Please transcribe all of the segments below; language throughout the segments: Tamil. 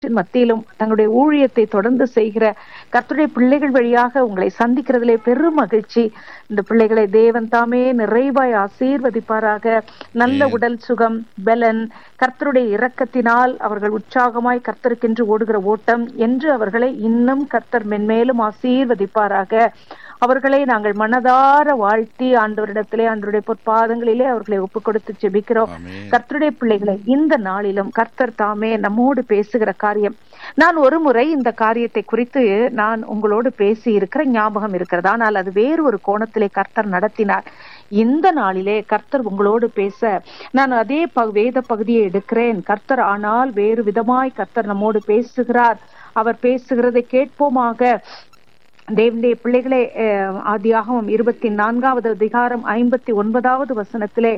மத்தியிலும் தங்களுடைய ஊழியத்தை தொடர்ந்து செய்கிற கர்த்தருடைய பிள்ளைகள் வழியாக உங்களை சந்திக்கிறதிலே பெரும் மகிழ்ச்சி இந்த பிள்ளைகளை தேவன் தாமே நிறைவாய் ஆசீர்வதிப்பாராக நல்ல உடல் சுகம் பலன் கர்த்தருடைய இரக்கத்தினால் அவர்கள் உற்சாகமாய் கர்த்தருக்கென்று ஓடுகிற ஓட்டம் என்று அவர்களை இன்னும் கர்த்தர் மென்மேலும் ஆசீர்வதிப்பாராக அவர்களை நாங்கள் மனதார வாழ்த்தி ஆண்டவரிடத்திலே ஆண்டவருடைய பொற்பாதங்களிலே அவர்களை ஒப்பு கொடுத்து ஜெபிக்கிறோம் ஆமென். கர்த்தருடைய பிள்ளைகளை இந்த நாளிலும் கர்த்தர் தாமே நம்மோடு பேசுகிற காரியம் நான் ஒரு முறை இந்த காரியத்தை குறித்து நான் உங்களோடு பேசி இருக்கிற ஞாபகம் இருக்கிறது ஆனால் அது வேறு ஒரு கோணத்திலே கர்த்தர் நடத்தினார் இந்த நாளிலே கர்த்தர் உங்களோடு பேச நான் அதே ப- வேத பகுதியை எடுக்கிறேன் கர்த்தர் ஆனால் வேறு விதமாய் கர்த்தர் நம்மோடு பேசுகிறார் அவர் பேசுகிறதை கேட்போமாக தேவனுடைய பிள்ளைகளே அஹ், ஆதியாகமம் இருபத்தி நான்காவது அதிகாரம் ஐம்பத்தி ஒன்பதாவது வசனத்திலே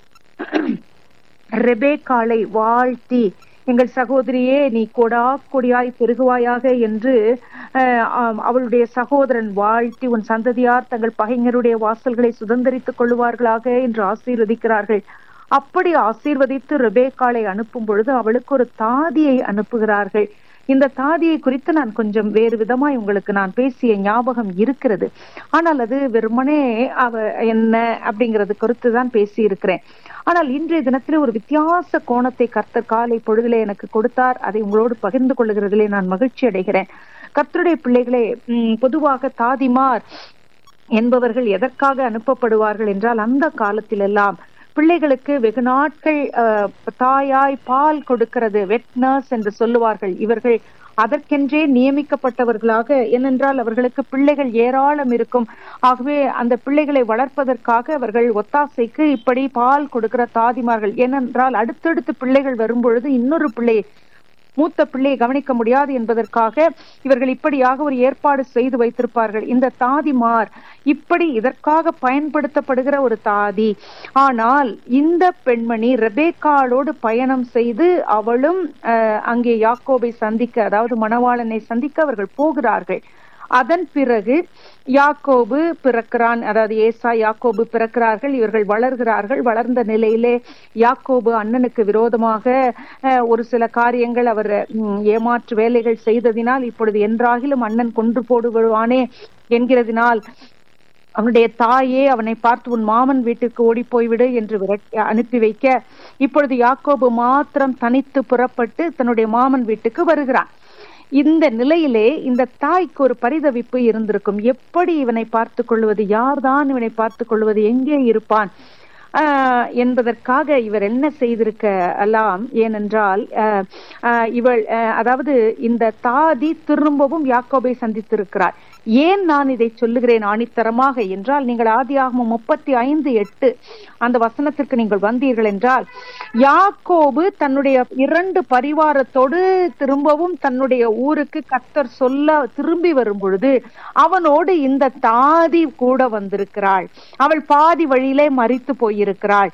ரெபேக்காளை வாழ்த்தி எங்கள் சகோதரியே நீ கொடா கொடியாய் பெருகுவாயாக என்று அஹ், ஆம், அவளுடைய சகோதரன் வாழ்த்தி உன் சந்ததியார் தங்கள் பகைஞருடைய வாசல்களை சுதந்தரித்துக் கொள்ளுவார்களாக என்று ஆசீர்வதிக்கிறார்கள் அப்படி ஆசீர்வதித்து ரெபேக்காளை அனுப்பும் பொழுது அவளுக்கு ஒரு தாதியை அனுப்புகிறார்கள் இந்த தாதியை குறித்து நான் கொஞ்சம் வேறு விதமாய் உங்களுக்கு நான் பேசிய ஞாபகம் இருக்கிறது ஆனால் அது வெறுமனே அவ என்ன அப்படிங்கறது குறித்து தான் பேசி இருக்கிறேன் ஆனால் இன்றைய தினத்திலே ஒரு வித்தியாச கோணத்தை கர்த்தர் காலை பொழுதிலே எனக்கு கொடுத்தார் அதை உங்களோடு பகிர்ந்து கொள்ளுகிறதிலே நான் மகிழ்ச்சி அடைகிறேன் கர்த்தருடைய பிள்ளைகளே ம், பொதுவாக தாதிமார் என்பவர்கள் எதற்காக அனுப்பப்படுவார்கள் என்றால் அந்த காலத்திலெல்லாம் பிள்ளைகளுக்கு வெகு நாட்கள் அஹ், தாயாய் பால் கொடுக்கிறது வெட் நர்ஸ் என்று சொல்லுவார்கள் இவர்கள் அதற்கென்றே நியமிக்கப்பட்டவர்களாக ஏனென்றால் அவர்களுக்கு பிள்ளைகள் ஏராளம் இருக்கும் ஆகவே அந்த பிள்ளைகளை வளர்ப்பதற்காக அவர்கள் ஒத்தாசைக்கு இப்படி பால் கொடுக்கிற தாதிமார்கள் ஏனென்றால் அடுத்தடுத்து பிள்ளைகள் வரும்பொழுது இன்னொரு பிள்ளை மூத்த பிள்ளையை கவனிக்க முடியாது என்பதற்காக இவர்கள் இப்படியாக ஒரு ஏற்பாடு செய்து வைத்திருப்பார்கள் இந்த தாதிமார் இப்படி இதற்காக பயன்படுத்தப்படுகிற ஒரு தாதி ஆனால் இந்த பெண்மணி ரெபேக்காளோடு பயணம் செய்து அவளும் அஹ், அங்கே யாக்கோபை சந்திக்க அதாவது மணவாளனை சந்திக்க அவர்கள் போகிறார்கள் அதன் பிறகு யாக்கோபு பிறக்கிறான் அதாவது ஏசா யாக்கோபு பிறக்கிறார்கள் இவர்கள் வளர்கிறார்கள் வளர்ந்த நிலையிலே யாக்கோபு அண்ணனுக்கு விரோதமாக அஹ், ஒரு சில காரியங்கள் அவர் ம், ஏமாற்று வேலைகள் செய்ததினால் இப்பொழுது என்றாகிலும் அண்ணன் கொன்று போடுவானே என்கிறதினால் அவனுடைய தாயே அவனை பார்த்து உன் மாமன் வீட்டுக்கு ஓடி போய்விடு என்று விரட்டி அனுப்பி வைக்க இப்பொழுது யாக்கோபு மாத்திரம் தனித்து புறப்பட்டு தன்னுடைய மாமன் வீட்டுக்கு வருகிறான் இந்த நிலையிலே இந்த தாய்க்கு ஒரு பரிதவிப்பு இருந்திருக்கும் எப்படி இவனை பார்த்து கொள்வது யார்தான் இவனை பார்த்து கொள்வது எங்கே இருப்பான் ஆஹ் என்பதற்காக இவர் என்ன செய்திருக்க எல்லாம் ஏனென்றால் ஆஹ் ஆஹ் இவள் ஆஹ் அதாவது இந்த தாதி திரும்பவும் யாக்கோபை சந்தித்திருக்கிறார் ஏன் நான் இதை சொல்லுகிறேன் ஆணித்தரமாக என்றால் நீங்கள் ஆதியாகமம் முப்பத்தி ஐந்து எட்டு அந்த வசனத்திற்கு நீங்கள் வந்தீர்கள் என்றால் யாக்கோபு தன்னுடைய இரண்டு பரிவாரத்தோடு திரும்பவும் தன்னுடைய ஊருக்கு கத்தர் சொல்ல திரும்பி வரும் பொழுது அவனோடு இந்த தாதி கூட வந்திருக்கிறாள் அவள் பாதி வழியிலே மறித்து போயிருக்கிறாள்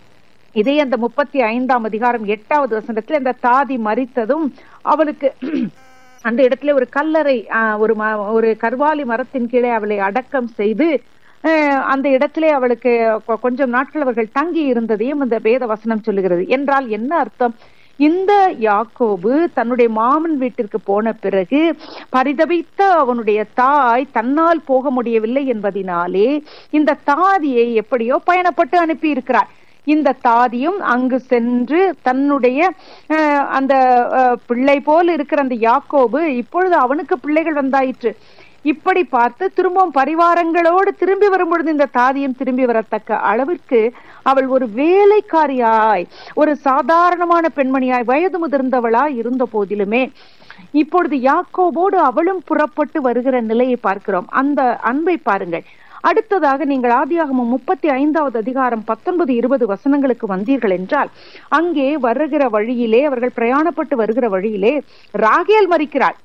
இதே அந்த முப்பத்தி ஐந்தாம் அதிகாரம் எட்டாவது வசனத்தில் இந்த தாதி மறித்ததும் அவளுக்கு அந்த இடத்துல ஒரு கல்லறை ஆஹ், ஒரு ம- ஒரு கர்வாலி மரத்தின் கீழே அவளை அடக்கம் செய்து ஆஹ், அந்த இடத்திலே அவளுக்கு கொ- கொஞ்சம் நாட்கள் அவர்கள் தங்கி இருந்ததையும் இந்த வேத வசனம் சொல்லுகிறது என்றால் என்ன அர்த்தம் இந்த யாக்கோபு தன்னுடைய மாமன் வீட்டிற்கு போன பிறகு பரிதபித்த அவனுடைய தாய் தன்னால் போக முடியவில்லை என்பதினாலே இந்த தாதியை எப்படியோ பயணப்பட்டு அனுப்பி இருக்கிறார் இந்த தாதியும் அங்கு சென்று தன்னுடைய அஹ், அந்த அஹ், பிள்ளை போல் இருக்கிற அந்த யாக்கோபு இப்பொழுது அவனுக்கு பிள்ளைகள் வந்தாயிற்று இப்படி பார்த்து திரும்பவும் பரிவாரங்களோடு திரும்பி வரும்பொழுது இந்த தாதியும் திரும்பி வரத்தக்க அளவிற்கு அவள் ஒரு வேலைக்காரியாய் ஒரு சாதாரணமான பெண்மணியாய் வயது முதிர்ந்தவளாய் இருந்த போதிலுமே இப்பொழுது யாக்கோபோடு அவளும் புறப்பட்டு வருகிற நிலையை பார்க்கிறோம் அந்த அன்பை பாருங்கள் அடுத்ததாக நீங்கள் ஆதியாகமம் முப்பத்தி ஐந்தாவது அதிகாரம் பத்தொன்பது இருபது வசனங்களுக்கு வந்தீர்கள் என்றால் அங்கே வருகிற வழியிலே அவர்கள் பிரயாணப்பட்டு வருகிற வழியிலே ராகேல் மறிக்கிறாள்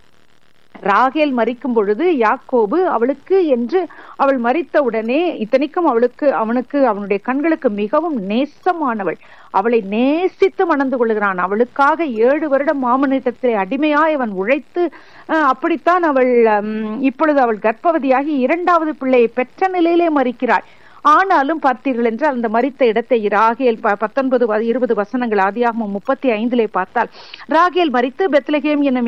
ராகேல் மறிக்கும் பொழுது யாக்கோபு அவளுக்கு என்று அவள் மறித்த உடனே இத்தனைக்கும் அவளுக்கு அவனுக்கு அவனுடைய கண்களுக்கு மிகவும் நேசமானவள் அவளை நேசித்து மணந்து கொள்கிறான் அவளுக்காக ஏழு வருடம் மாமனிடத்திலே அடிமையாய் அவன் உழைத்து அஹ், அப்படித்தான் அவள் ஹம், இப்பொழுது அவள் கர்ப்பவதியாகி இரண்டாவது பிள்ளையை பெற்ற நிலையிலே மறிக்கிறாள் ஆனாலும் பார்த்தீர்கள் என்றால் அந்த மரித்த இடத்தை ராகேல் ப- பத்தொன்பது வ- இருபது வசனங்கள் ஆதியாகமம் முப்பத்தி ஐந்திலே பார்த்தால் ராகேல் மரித்து பெத்லகேம் என்னும்